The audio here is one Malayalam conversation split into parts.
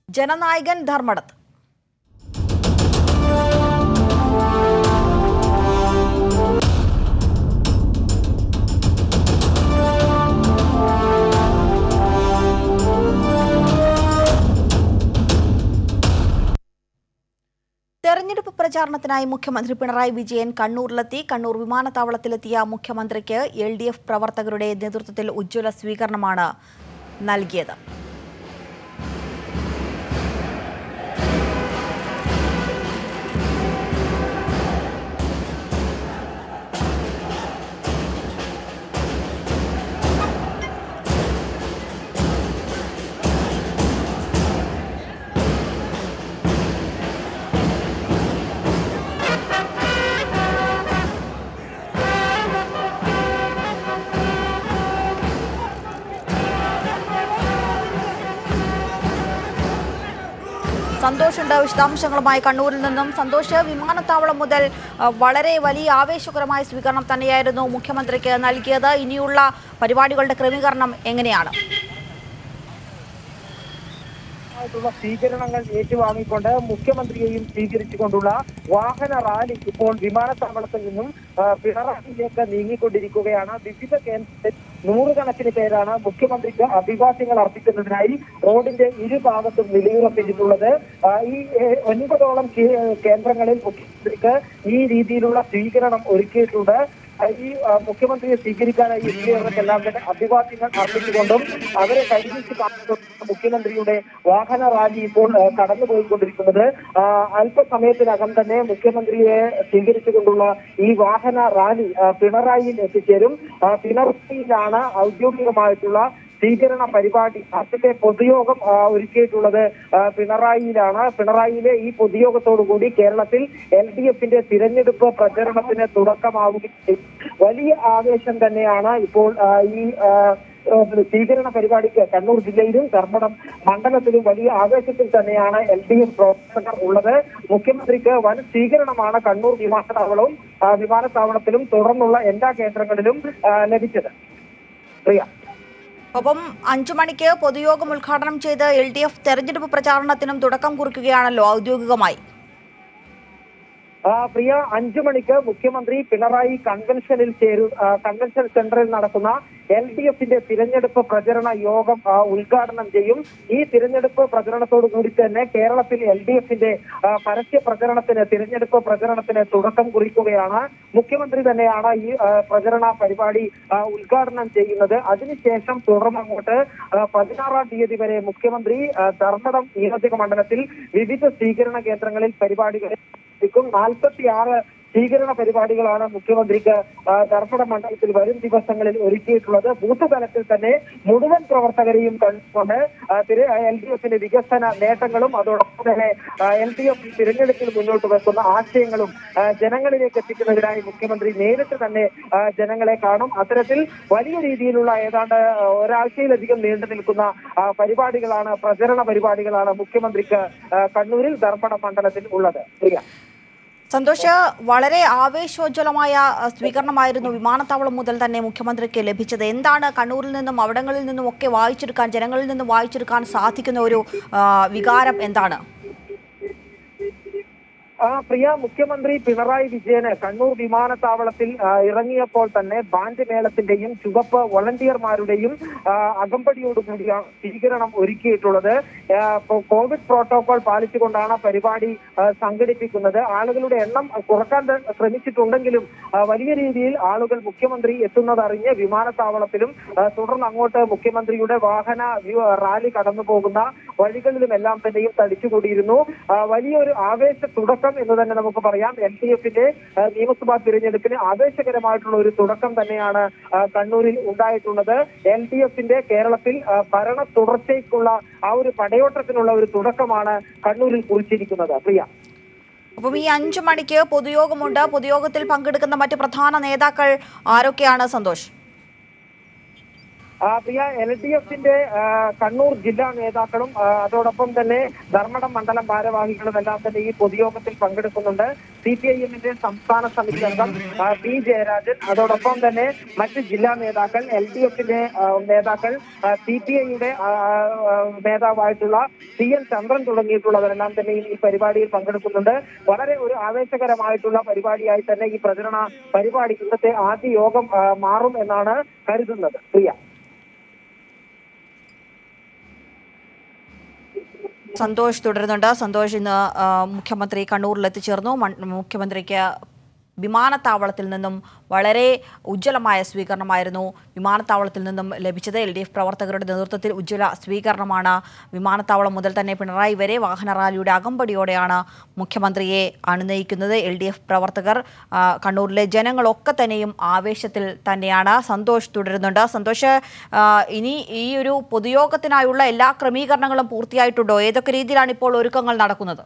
ജനനായകൻ ധർമ്മടത്ത് തെരഞ്ഞെടുപ്പ് പ്രചാരണത്തിനായി മുഖ്യമന്ത്രി പിണറായി വിജയൻ കണ്ണൂരിലെത്തി കണ്ണൂർ വിമാനത്താവളത്തിലെത്തിയ മുഖ്യമന്ത്രിക്ക് എൽ ഡി എഫ് പ്രവർത്തകരുടെ നേതൃത്വത്തിൽ ഉജ്ജ്വല സ്വീകരണമാണ് നൽകിയത് സന്തോഷുണ്ട് വിശദാംശങ്ങളുമായി കണ്ണൂരിൽ നിന്നും സന്തോഷ് വിമാനത്താവളം മുതൽ അഹ്, വളരെ വലിയ ആവേശകരമായ സ്വീകരണം തന്നെയായിരുന്നു മുഖ്യമന്ത്രിക്ക് നൽകിയത് ഇനിയുള്ള പരിപാടികളുടെ ക്രമീകരണം എങ്ങനെയാണ് ആയിട്ടുള്ള സ്വീകരണങ്ങൾ ഏറ്റുവാങ്ങിക്കൊണ്ട് മുഖ്യമന്ത്രിയെയും സ്വീകരിച്ചുകൊണ്ടുള്ള വാഹന റാലി ഇപ്പോൾ വിമാനത്താവളത്തിൽ നിന്നും ആ, പിണറായിയിലേക്ക് നീങ്ങിക്കൊണ്ടിരിക്കുകയാണ് വിവിധ കേന്ദ്രത്തിൽ നൂറുകണക്കിന് പേരാണ് മുഖ്യമന്ത്രിക്ക് അഭിവാദ്യങ്ങൾ അർപ്പിക്കുന്നതിനായി റോഡിന്റെ ഇരുഭാഗത്തും നിലയുറപ്പിച്ചിട്ടുള്ളത് ആ, ഈ ഏ, ഒൻപതോളം കേ- കേന്ദ്രങ്ങളിൽ മുഖ്യമന്ത്രിക്ക് ഈ രീതിയിലുള്ള സ്വീകരണം ഒരുക്കിയിട്ടുണ്ട് ആ, ഈ ആ, മുഖ്യമന്ത്രിയെ സ്വീകരിക്കാനായി എത്തിയവർക്കെല്ലാം തന്നെ അഭിവാദ്യങ്ങൾ അർപ്പിച്ചുകൊണ്ടും അവരെ കൈവരിച്ച് കാണിച്ചുകൊണ്ടും മുഖ്യമന്ത്രിയുടെ വാഹന റാലി ഇപ്പോൾ ആ, കടന്നുപോയിക്കൊണ്ടിരിക്കുന്നത് ആ, അല്പസമയത്തിനകം തന്നെ മുഖ്യമന്ത്രിയെ സ്വീകരിച്ചുകൊണ്ടുള്ള ഈ വാഹന റാലി ആ, പിണറായിയിൽ എത്തിച്ചേരും ആ, പിണറായിയിലാണ് ഔദ്യോഗികമായിട്ടുള്ള സ്വീകരണ പരിപാടി ആദ്യത്തെ പൊതുയോഗം ആ, ഒരുക്കിയിട്ടുള്ളത് ആ, പിണറായിയിലാണ് പിണറായിയിലെ ഈ പൊതുയോഗത്തോടുകൂടി കേരളത്തിൽ എൽ ഡി എഫിന്റെ തിരഞ്ഞെടുപ്പ് പ്രചരണത്തിന് തുടക്കമാവുകയും ചെയ്യും. വലിയ ആവേശം തന്നെയാണ് ഇപ്പോൾ ആ, ഈ ആ, ഏഹ് സ്വീകരണ പരിപാടിക്ക് കണ്ണൂർ ജില്ലയിലും ധർമ്മടം മണ്ഡലത്തിലും വലിയ ആവേശത്തിൽ തന്നെയാണ് എൽ ഡി എഫ് പ്രവർത്തകർ ഉള്ളത് മുഖ്യമന്ത്രിക്ക് വൻ സ്വീകരണമാണ് കണ്ണൂർ വിമാനത്താവളവും ആ, വിമാനത്താവളത്തിലും തുടർന്നുള്ള എല്ലാ കേന്ദ്രങ്ങളിലും ആ, ലഭിച്ചത് പ്രിയ ഒപ്പം അഞ്ചു മണിക്ക് പൊതുയോഗം ഉദ്ഘാടനം ചെയ്ത് എൽ ഡി എഫ് തെരഞ്ഞെടുപ്പ് പ്രചാരണത്തിനും തുടക്കം കുറിക്കുകയാണല്ലോ ഔദ്യോഗികമായി ആ, പ്രിയ അഞ്ചു മണിക്ക് മുഖ്യമന്ത്രി പിണറായി കൺവെൻഷനിൽ ചേരു ആ, കൺവെൻഷൻ സെന്ററിൽ നടക്കുന്ന എൽ ഡി എഫിന്റെ തിരഞ്ഞെടുപ്പ് പ്രചരണ യോഗം ആ, ഉദ്ഘാടനം ചെയ്യും ഈ തിരഞ്ഞെടുപ്പ് പ്രചരണത്തോടു കൂടി തന്നെ കേരളത്തിൽ എൽ ഡി എഫിന്റെ ആ, പരസ്യ പ്രചരണത്തിന് തിരഞ്ഞെടുപ്പ് പ്രചരണത്തിന് തുടക്കം കുറിക്കുകയാണ് മുഖ്യമന്ത്രി തന്നെയാണ് ഈ ആ, പ്രചരണ പരിപാടി ആ, ഉദ്ഘാടനം ചെയ്യുന്നത് അതിനുശേഷം തുടർന്നങ്ങോട്ട് ആ, പതിനാറാം തീയതി വരെ മുഖ്യമന്ത്രി ആ, ധർമ്മടം നിയോജക മണ്ഡലത്തിൽ വിവിധ സ്വീകരണ കേന്ദ്രങ്ങളിൽ പരിപാടികൾ ക്കും നാൽപ്പത്തി ആറ് സ്വീകരണ പരിപാടികളാണ് മുഖ്യമന്ത്രിക്ക് ആ, ധർമ്മട മണ്ഡലത്തിൽ വരും ദിവസങ്ങളിൽ ഒരുക്കിയിട്ടുള്ളത് ബൂത്ത് തലത്തിൽ തന്നെ മുഴുവൻ പ്രവർത്തകരെയും കണ്ടുകൊണ്ട് എൽ ഡി എഫിന്റെ വികസന നേട്ടങ്ങളും അതോടൊപ്പം തന്നെ എൽ ഡി എഫ് തിരഞ്ഞെടുപ്പിൽ മുന്നോട്ട് വെക്കുന്ന ആശയങ്ങളും ആ, ജനങ്ങളിലേക്ക് എത്തിക്കുന്നതിനായി മുഖ്യമന്ത്രി നേരിട്ട് തന്നെ ആ, ജനങ്ങളെ കാണും അത്തരത്തിൽ വലിയ രീതിയിലുള്ള ഏതാണ്ട് ഒരാഴ്ചയിലധികം നീണ്ടു നിൽക്കുന്ന ആ, പരിപാടികളാണ് പ്രചരണ പരിപാടികളാണ് മുഖ്യമന്ത്രിക്ക് ആ, കണ്ണൂരിൽ ധർമ്മടം മണ്ഡലത്തിൽ ഉള്ളത് പ്രിയ സന്തോഷ് വളരെ ആവേശോജ്വലമായ അഹ്, സ്വീകരണമായിരുന്നു വിമാനത്താവളം മുതൽ തന്നെ മുഖ്യമന്ത്രിക്ക് ലഭിച്ചത് എന്താണ് കണ്ണൂരിൽ നിന്നും അവിടങ്ങളിൽ നിന്നും ഒക്കെ വായിച്ചെടുക്കാൻ ജനങ്ങളിൽ നിന്നും വായിച്ചെടുക്കാൻ സാധിക്കുന്ന ഒരു ആ, വികാരം എന്താണ് ആ പ്രിയ മുഖ്യമന്ത്രി പിണറായി വിജയന് കണ്ണൂർ വിമാനത്താവളത്തിൽ ആ, ഇറങ്ങിയപ്പോൾ തന്നെ ബാൻഡ് മേളത്തിന്റെയും ചുവപ്പ് വോളണ്ടിയർമാരുടെയും ആ, അകമ്പടിയോടുകൂടിയാണ് സ്വീകരണം ഒരുക്കിയിട്ടുള്ളത് ആ, കോ- കോവിഡ് പ്രോട്ടോകോൾ പാലിച്ചുകൊണ്ടാണ് പരിപാടി ആ, സംഘടിപ്പിക്കുന്നത് ആളുകളുടെ എണ്ണം കുറക്കാൻ ത- ശ്രമിച്ചിട്ടുണ്ടെങ്കിലും ആ, വലിയ രീതിയിൽ ആളുകൾ മുഖ്യമന്ത്രി എത്തുന്നതറിഞ്ഞ് വിമാനത്താവളത്തിലും ആ, തുടർന്ന് അങ്ങോട്ട് മുഖ്യമന്ത്രിയുടെ വാഹന വ്യ- റാലി കടന്നു പോകുന്ന വഴികളിലുമെല്ലാം തന്നെയും തടിച്ചുകൂടിയിരുന്നു ആ, വലിയൊരു ആവേശ തുടക്കം എന്ന് തന്നെ നമുക്ക് പറയാം എൽ ഡി എഫിന്റെ നിയമസഭാ തിരഞ്ഞെടുപ്പിന് ആവേശകരമായിട്ടുള്ള ഒരു തുടക്കം തന്നെയാണ് ആ, കണ്ണൂരിൽ ഉണ്ടായിട്ടുള്ളത് എൽ ഡി എഫിന്റെ കേരളത്തിൽ ആ, ഭരണ തുടർച്ചയ്ക്കുള്ള ആ ഒരു പടയോട്ടത്തിനുള്ള ഒരു തുടക്കമാണ് കണ്ണൂരിൽ കുറിച്ചിരിക്കുന്നത് പ്രിയ അപ്പം ഈ അഞ്ചു മണിക്ക് പൊതുയോഗമുണ്ട് പൊതുയോഗത്തിൽ പങ്കെടുക്കുന്ന മറ്റ് പ്രധാന നേതാക്കൾ ആരൊക്കെയാണ് സന്തോഷ് ആ, പ്രിയ എൽ ഡി എഫിന്റെ കണ്ണൂർ ജില്ലാ നേതാക്കളും ആ, അതോടൊപ്പം തന്നെ ധർമ്മടം മണ്ഡലം ഭാരവാഹികളും എല്ലാം തന്നെ ഈ പൊതുയോഗത്തിൽ പങ്കെടുക്കുന്നുണ്ട് സി പി ഐ എമ്മിന്റെ സംസ്ഥാന സമിതി അംഗം ആ, പി ജയരാജൻ അതോടൊപ്പം തന്നെ മറ്റ് ജില്ലാ നേതാക്കൾ എൽ ഡി എഫിന്റെ നേതാക്കൾ സി പി ഐയുടെ നേതാവായിട്ടുള്ള സി എൻ ചന്ദ്രൻ തുടങ്ങിയിട്ടുള്ളവരെല്ലാം തന്നെ ഈ പരിപാടിയിൽ പങ്കെടുക്കുന്നുണ്ട് വളരെ ഒരു ആവേശകരമായിട്ടുള്ള പരിപാടിയായി തന്നെ ഈ പ്രചരണ പരിപാടി ഇന്നത്തെ ആദ്യ യോഗം ആ, മാറും എന്നാണ് കരുതുന്നത് പ്രിയ സന്തോഷ് തുടരുന്നുണ്ട് സന്തോഷ് ഇന്ന് ആ, മുഖ്യമന്ത്രി കണ്ണൂരിൽ എത്തിച്ചേർന്നു മൺ- മുഖ്യമന്ത്രിക്ക് വിമാനത്താവളത്തിൽ നിന്നും വളരെ ഉജ്ജ്വലമായ സ്വീകരണമായിരുന്നു വിമാനത്താവളത്തിൽ നിന്നും ലഭിച്ചത് എൽ ഡി എഫ് പ്രവർത്തകരുടെ നേതൃത്വത്തിൽ ഉജ്ജ്വല സ്വീകരണമാണ് വിമാനത്താവളം മുതൽ തന്നെ പിണറായി വരെ വാഹന റാലിയുടെ അകമ്പടിയോടെയാണ് മുഖ്യമന്ത്രിയെ അണിനയിക്കുന്നത് എൽ ഡി എഫ് പ്രവർത്തകർ ആ, കണ്ണൂരിലെ ജനങ്ങളൊക്കെ തന്നെയും ആവേശത്തിൽ തന്നെയാണ് സന്തോഷ് തുടരുന്നുണ്ട് സന്തോഷ് ആ, ഇനി ഈ ഒരു പൊതുയോഗത്തിനായുള്ള എല്ലാ ക്രമീകരണങ്ങളും പൂർത്തിയായിട്ടുണ്ടോ ഏതൊക്കെ രീതിയിലാണ് ഇപ്പോൾ ഒരുക്കങ്ങൾ നടക്കുന്നത്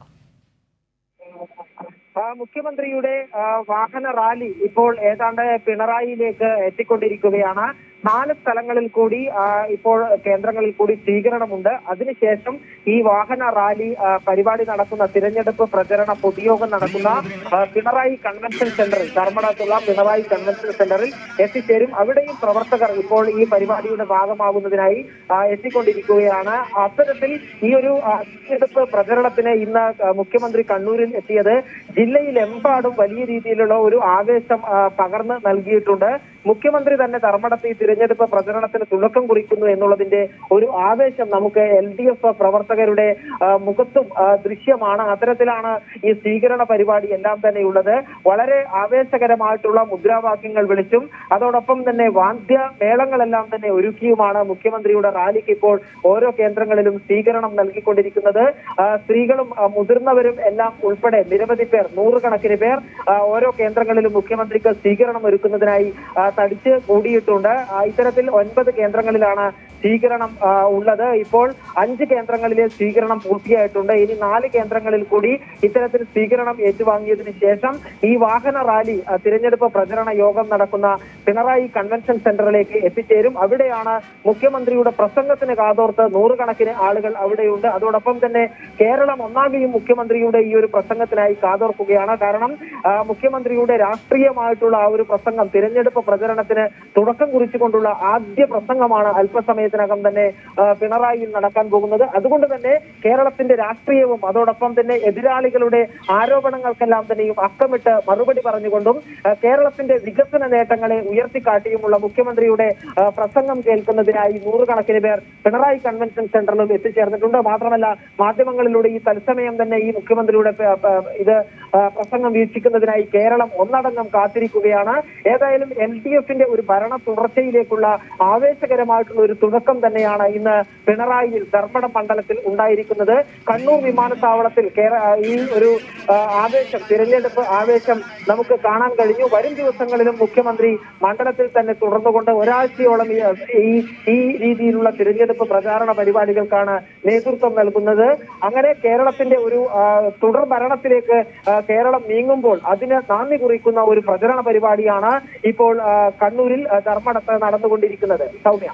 ആ, മുഖ്യമന്ത്രിയുടെ ആ, വാഹന റാലി ഇപ്പോൾ ഏതാണ്ട് പിണറായിയിലേക്ക് എത്തിക്കൊണ്ടിരിക്കുകയാണ് നാല് സ്ഥലങ്ങളിൽ കൂടി ആ, ഇപ്പോൾ കേന്ദ്രങ്ങളിൽ കൂടി സ്വീകരണമുണ്ട് അതിനുശേഷം ഈ വാഹന റാലി ആ, പരിപാടി നടക്കുന്ന തിരഞ്ഞെടുപ്പ് പ്രചരണ പൊതുയോഗം നടക്കുന്ന ആ, പിണറായി കൺവെൻഷൻ സെന്ററിൽ ധർമ്മടത്തുള്ള പിണറായി കൺവെൻഷൻ സെന്ററിൽ എത്തിച്ചേരും അവിടെയും പ്രവർത്തകർ ഇപ്പോൾ ഈ പരിപാടിയുടെ ഭാഗമാകുന്നതിനായി ആ, എത്തിക്കൊണ്ടിരിക്കുകയാണ് അത്തരത്തിൽ ഈ ഒരു ആ, തിരഞ്ഞെടുപ്പ് പ്രചരണത്തിന് ഇന്ന് ആ, മുഖ്യമന്ത്രി കണ്ണൂരിൽ എത്തിയത് ജില്ലയിലെമ്പാടും വലിയ രീതിയിലുള്ള ഒരു ആവേശം ആ, പകർന്ന് നൽകിയിട്ടുണ്ട് മുഖ്യമന്ത്രി തന്നെ ധർമ്മടത്ത് ഈ തിരഞ്ഞെടുപ്പ് പ്രചരണത്തിന് തുടക്കം കുറിക്കുന്നു എന്നുള്ളതിന്റെ ഒരു ആവേശം നമുക്ക് എൽ ഡി എഫ് പ്രവർത്തകരുടെ ആ, മുഖത്തും ആ, ദൃശ്യമാണ് അത്തരത്തിലാണ് ഈ സ്വീകരണ പരിപാടി എല്ലാം തന്നെ ഉള്ളത് വളരെ ആവേശകരമായിട്ടുള്ള മുദ്രാവാക്യങ്ങൾ വിളിച്ചും അതോടൊപ്പം തന്നെ വാദ്യ മേളങ്ങളെല്ലാം തന്നെ ഒരുക്കിയുമാണ് മുഖ്യമന്ത്രിയുടെ റാലിക്ക് ഇപ്പോൾ ഓരോ കേന്ദ്രങ്ങളിലും സ്വീകരണം നൽകിക്കൊണ്ടിരിക്കുന്നത് ആ, സ്ത്രീകളും ആ, മുതിർന്നവരും എല്ലാം ഉൾപ്പെടെ നിരവധി പേർ നൂറുകണക്കിന് പേർ ആ, ഓരോ കേന്ദ്രങ്ങളിലും മുഖ്യമന്ത്രിക്ക് സ്വീകരണം ഒരുക്കുന്നതിനായി ആ, തടിച്ച് കൂടിയിട്ടുണ്ട് ആ, ഇത്തരത്തിൽ ഒൻപത് കേന്ദ്രങ്ങളിലാണ് സ്വീകരണം ആ, ഉള്ളത് ഇപ്പോൾ അഞ്ച് കേന്ദ്രങ്ങളിലെ സ്വീകരണം പൂർത്തിയായിട്ടുണ്ട് ഇനി നാല് കേന്ദ്രങ്ങളിൽ കൂടി ഇത്തരത്തിൽ സ്വീകരണം ഏറ്റുവാങ്ങിയതിനു ശേഷം ഈ വാഹന റാലി ആ, തിരഞ്ഞെടുപ്പ് പ്രചരണ യോഗം നടക്കുന്ന പിണറായി കൺവെൻഷൻ സെന്ററിലേക്ക് എത്തിച്ചേരും അവിടെയാണ് മുഖ്യമന്ത്രിയുടെ പ്രസംഗത്തിന് കാതോർത്ത് നൂറുകണക്കിന് ആളുകൾ അവിടെയുണ്ട് അതോടൊപ്പം തന്നെ കേരളം ഒന്നാകെയും മുഖ്യമന്ത്രിയുടെ ഈ ഒരു പ്രസംഗത്തിനായി കാതോർക്കുകയാണ് കാരണം ആ, മുഖ്യമന്ത്രിയുടെ രാഷ്ട്രീയമായിട്ടുള്ള ആ ഒരു പ്രസംഗം തിരഞ്ഞെടുപ്പ് പ്രചരണത്തിന് തുടക്കം കുറിച്ചുകൊണ്ടുള്ള ആദ്യ പ്രസംഗമാണ് അല്പസമയത്തിനകം തന്നെ ആ, പിണറായിയിൽ നടക്കാൻ പോകുന്നത് അതുകൊണ്ട് തന്നെ കേരളത്തിന്റെ രാഷ്ട്രീയവും അതോടൊപ്പം തന്നെ എതിരാളികളുടെ ആരോപണങ്ങൾക്കെല്ലാം തന്നെയും അക്കമിട്ട് മറുപടി പറഞ്ഞുകൊണ്ടും ആ, കേരളത്തിന്റെ വികസന നേട്ടങ്ങളെ ഉയർത്തിക്കാട്ടിയുമുള്ള മുഖ്യമന്ത്രിയുടെ ആ, പ്രസംഗം കേൾക്കുന്നതിനായി നൂറുകണക്കിന് പേർ പിണറായി കൺവെൻഷൻ സെന്ററിലും എത്തിച്ചേർന്നിട്ടുണ്ട് മാത്രമല്ല മാധ്യമങ്ങളിലൂടെ ഈ തത്സമയം തന്നെ ഈ മുഖ്യമന്ത്രിയുടെ പ- പ- ഇത് ആ, പ്രസംഗം വീക്ഷിക്കുന്നതിനായി കേരളം ഒന്നടങ്കം കാത്തിരിക്കുകയാണ് ഏതായാലും എൽ ഡി എഫിന്റെ ഒരു ഭരണ തുടർച്ചയിലേക്കുള്ള ആവേശകരമായിട്ടുള്ള ഒരു തുടക്കം തന്നെയാണ് ഇന്ന് പിണറായിയിൽ ധർമ്മടം മണ്ഡലത്തിൽ ഉണ്ടായിരിക്കുന്നത് കണ്ണൂർ വിമാനത്താവളത്തിൽ കേര- ആ, ഈ ഒരു ആ, ആവേശം തിരഞ്ഞെടുപ്പ് ആവേശം നമുക്ക് കാണാൻ കഴിഞ്ഞു വരും ദിവസങ്ങളിലും മുഖ്യമന്ത്രി മണ്ഡലത്തിൽ തന്നെ തുടർന്നുകൊണ്ട് ഒരാഴ്ചയോളം ഈ ഈ ഈ രീതിയിലുള്ള തിരഞ്ഞെടുപ്പ് പ്രചാരണ പരിപാടികൾക്കാണ് നേതൃത്വം നൽകുന്നത് അങ്ങനെ കേരളത്തിന്റെ ഒരു ആ, തുടർ ഭരണത്തിലേക്ക് ആ, കേരളം നീങ്ങുമ്പോൾ അതിന് നാന്ദി കുറിക്കുന്ന ഒരു പ്രചരണ പരിപാടിയാണ് ഇപ്പോൾ ആ, കണ്ണൂരിൽ ആ, ധർമ്മടത്ത് നടന്നുകൊണ്ടിരിക്കുന്നത് സൗമ്യ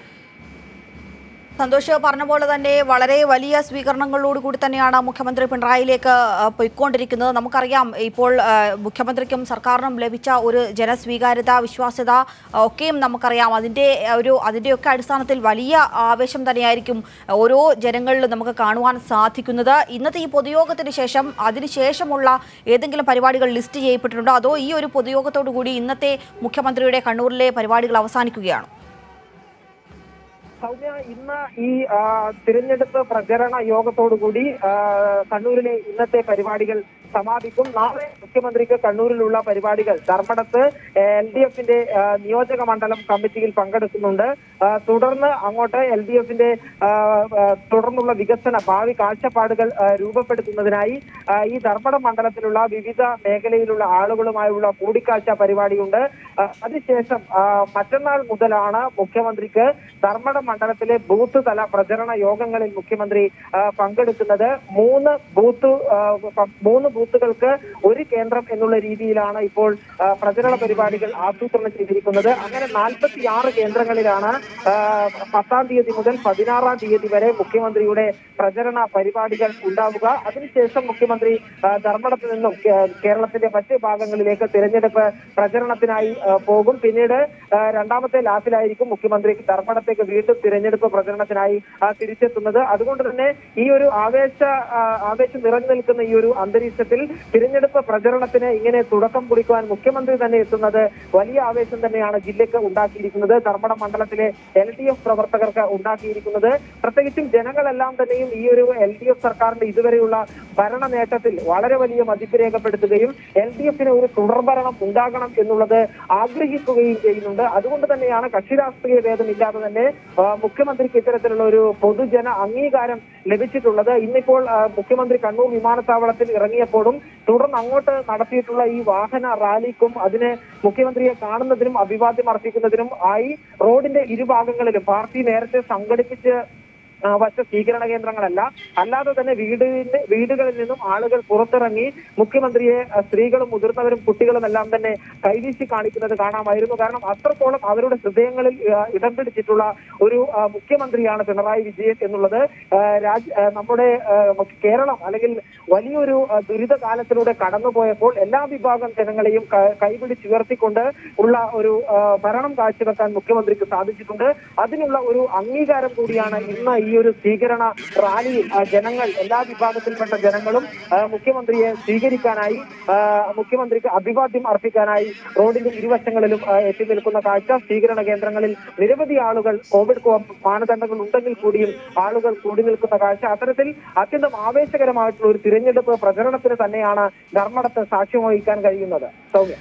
സന്തോഷ് പറഞ്ഞ പോലെ തന്നെ വളരെ വലിയ സ്വീകരണങ്ങളോട് കൂടി തന്നെയാണ് മുഖ്യമന്ത്രി പിണറായിലേക്ക് ആ, പോയിക്കൊണ്ടിരിക്കുന്നത് നമുക്കറിയാം ഇപ്പോൾ ആ, മുഖ്യമന്ത്രിക്കും സർക്കാരിനും ലഭിച്ച ഒരു ജനസ്വീകാര്യത വിശ്വാസ്യത ആ, ഒക്കെയും നമുക്കറിയാം അതിൻ്റെ ഒരു അതിൻ്റെയൊക്കെ അടിസ്ഥാനത്തിൽ വലിയ ആവേശം തന്നെയായിരിക്കും ഓരോ ജനങ്ങളിലും നമുക്ക് കാണുവാൻ സാധിക്കുന്നത് ഇന്നത്തെ ഈ പൊതുയോഗത്തിന് ശേഷം അതിനുശേഷമുള്ള ഏതെങ്കിലും പരിപാടികൾ ലിസ്റ്റ് ചെയ്യപ്പെട്ടിട്ടുണ്ടോ അതോ ഈ ഒരു പൊതുയോഗത്തോടു കൂടി ഇന്നത്തെ മുഖ്യമന്ത്രിയുടെ കണ്ണൂരിലെ പരിപാടികൾ അവസാനിക്കുകയാണോ സൗമ്യ ഇന്ന് ഈ ആ, തിരഞ്ഞെടുപ്പ് പ്രചരണ യോഗത്തോടുകൂടി ആ, കണ്ണൂരിലെ ഇന്നത്തെ പരിപാടികൾ സമാപിക്കും നാളെ മുഖ്യമന്ത്രിക്ക് കണ്ണൂരിലുള്ള പരിപാടികൾ ധർമ്മടത്ത് എൽ ഡി എഫിന്റെ നിയോജക മണ്ഡലം കമ്മിറ്റിയിൽ പങ്കെടുക്കുന്നുണ്ട് ആ, തുടർന്ന് അങ്ങോട്ട് എൽ ഡി എഫിന്റെ തുടർന്നുള്ള വികസന ഭാവി കാഴ്ചപ്പാടുകൾ ആ, രൂപപ്പെടുത്തുന്നതിനായി ആ, ഈ ധർമ്മടം മണ്ഡലത്തിലുള്ള വിവിധ മേഖലയിലുള്ള ആളുകളുമായുള്ള കൂടിക്കാഴ്ച പരിപാടിയുണ്ട് ആ, അതിനുശേഷം ആ, മറ്റന്നാൾ മുതലാണ് മുഖ്യമന്ത്രിക്ക് ധർമ്മടം മണ്ഡലത്തിലെ ബൂത്ത് തല പ്രചരണ യോഗങ്ങളിൽ മുഖ്യമന്ത്രി ആ, പങ്കെടുക്കുന്നത് മൂന്ന് ബൂത്ത് ആ, പ- മൂന്ന് ബൂത്തുകൾക്ക് ഒരു കേന്ദ്രം എന്നുള്ള രീതിയിലാണ് ഇപ്പോൾ ആ, പ്രചരണ പരിപാടികൾ ആസൂത്രണം ചെയ്തിരിക്കുന്നത് അങ്ങനെ നാൽപ്പത്തി ആറ് കേന്ദ്രങ്ങളിലാണ് ആ, പത്താം തീയതി മുതൽ പതിനാറാം തീയതി വരെ മുഖ്യമന്ത്രിയുടെ പ്രചരണ പരിപാടികൾ ഉണ്ടാവുക അതിനുശേഷം മുഖ്യമന്ത്രി ആ, ധർമ്മടത്ത് നിന്നും കേ- കേരളത്തിന്റെ മറ്റ് ഭാഗങ്ങളിലേക്ക് തിരഞ്ഞെടുപ്പ് പ്രചരണത്തിനായി ആ, പോകും പിന്നീട് ആ, രണ്ടാമത്തെ ലാപ്പിലായിരിക്കും മുഖ്യമന്ത്രി ധർമ്മടത്തേക്ക് വീണ്ടും തിരഞ്ഞെടുപ്പ് പ്രചരണത്തിനായി ആ, തിരിച്ചെത്തുന്നത് അതുകൊണ്ട് തന്നെ ഈ ഒരു ആവേശ ആ, ആവേശം നിറഞ്ഞു നിൽക്കുന്ന ഈ ഒരു അന്തരീക്ഷത്തിൽ തിരഞ്ഞെടുപ്പ് പ്രചരണത്തിന് ഇങ്ങനെ തുടക്കം കുറിക്കുവാൻ മുഖ്യമന്ത്രി തന്നെ എത്തുന്നത് വലിയ ആവേശം തന്നെയാണ് ജില്ലയ്ക്ക് ഉണ്ടാക്കിയിരിക്കുന്നത് ധർമ്മടം മണ്ഡലത്തിലെ എൽ ഡി എഫ് പ്രവർത്തകർക്ക് ഉണ്ടാക്കിയിരിക്കുന്നത് പ്രത്യേകിച്ചും ജനങ്ങളെല്ലാം തന്നെയും ഈ ഒരു എൽ ഡി എഫ് സർക്കാരിന്റെ ഇതുവരെയുള്ള ഭരണ നേട്ടത്തിൽ വളരെ വലിയ മതിപ്പ് രേഖപ്പെടുത്തുകയും എൽ ഡി എഫിന് ഒരു തുടർഭരണം ഉണ്ടാകണം എന്നുള്ളത് ആഗ്രഹിക്കുകയും ചെയ്യുന്നുണ്ട് അതുകൊണ്ട് തന്നെയാണ് കക്ഷി രാഷ്ട്രീയ ഭേദമില്ലാതെ തന്നെ ആ, മുഖ്യമന്ത്രിക്ക് ഇത്തരത്തിലുള്ള ഒരു പൊതുജന അംഗീകാരം ലഭിച്ചിട്ടുള്ളത് ഇന്നിപ്പോൾ ആ, മുഖ്യമന്ത്രി കണ്ണൂർ വിമാനത്താവളത്തിൽ ഇറങ്ങിയപ്പോഴും തുടർന്ന് അങ്ങോട്ട് നടത്തിയിട്ടുള്ള ഈ വാഹന റാലിക്കും അതിന് മുഖ്യമന്ത്രിയെ കാണുന്നതിനും അഭിവാദ്യം അർപ്പിക്കുന്നതിനും ആയി റോഡിന്റെ ഇരുഭാഗങ്ങളിലും പാർട്ടി നേരത്തെ സംഘടിപ്പിച്ച് ആ, വച്ച സ്വീകരണ കേന്ദ്രങ്ങളല്ല അല്ലാതെ തന്നെ വീടിന്റെ വീടുകളിൽ നിന്നും ആളുകൾ പുറത്തിറങ്ങി മുഖ്യമന്ത്രിയെ ആ, സ്ത്രീകളും മുതിർന്നവരും കുട്ടികളും എല്ലാം തന്നെ കൈവീശി കാണിക്കുന്നത് കാണാമായിരുന്നു കാരണം അത്രത്തോളം അവരുടെ ഹൃദയങ്ങളിൽ ആ, ഇടം പിടിച്ചിട്ടുള്ള ഒരു ആ, മുഖ്യമന്ത്രിയാണ് പിണറായി വിജയൻ എന്നുള്ളത് ആ, രാജ് ആ, നമ്മുടെ ആ, കേരളം അല്ലെങ്കിൽ വലിയൊരു ആ, ദുരിത കാലത്തിലൂടെ കടന്നുപോയപ്പോൾ എല്ലാ വിഭാഗം ജനങ്ങളെയും ക- കൈപിടിച്ചുയർത്തിക്കൊണ്ട് ഉള്ള ഒരു ആ, ഭരണം കാഴ്ചവെക്കാൻ മുഖ്യമന്ത്രിക്ക് സാധിച്ചിട്ടുണ്ട് അതിനുള്ള ഒരു അംഗീകാരം കൂടിയാണ് ഇന്ന് ഈ ഒരു സ്വീകരണ റാലിയിൽ ആ, ജനങ്ങൾ എല്ലാ വിഭാഗത്തിൽപ്പെട്ട ജനങ്ങളും ആ, മുഖ്യമന്ത്രിയെ സ്വീകരിക്കാനായി ആ, മുഖ്യമന്ത്രിക്ക് അഭിവാദ്യം അർപ്പിക്കാനായി റോഡിന്റെ ഇരുവശങ്ങളിലും ആ, എത്തി നിൽക്കുന്ന കാഴ്ച സ്വീകരണ കേന്ദ്രങ്ങളിൽ നിരവധി ആളുകൾ കോവിഡ് കോ- മാനദണ്ഡങ്ങൾ ഉണ്ടെങ്കിൽ കൂടിയും ആളുകൾ കൂടി നിൽക്കുന്ന കാഴ്ച അത്തരത്തിൽ അത്യന്തം ആവേശകരമായിട്ടുള്ള ഒരു തിരഞ്ഞെടുപ്പ് പ്രചരണത്തിന് തന്നെയാണ് ധർമ്മടത്ത് സാക്ഷ്യം വഹിക്കാൻ കഴിയുന്നത് സൗമ്യ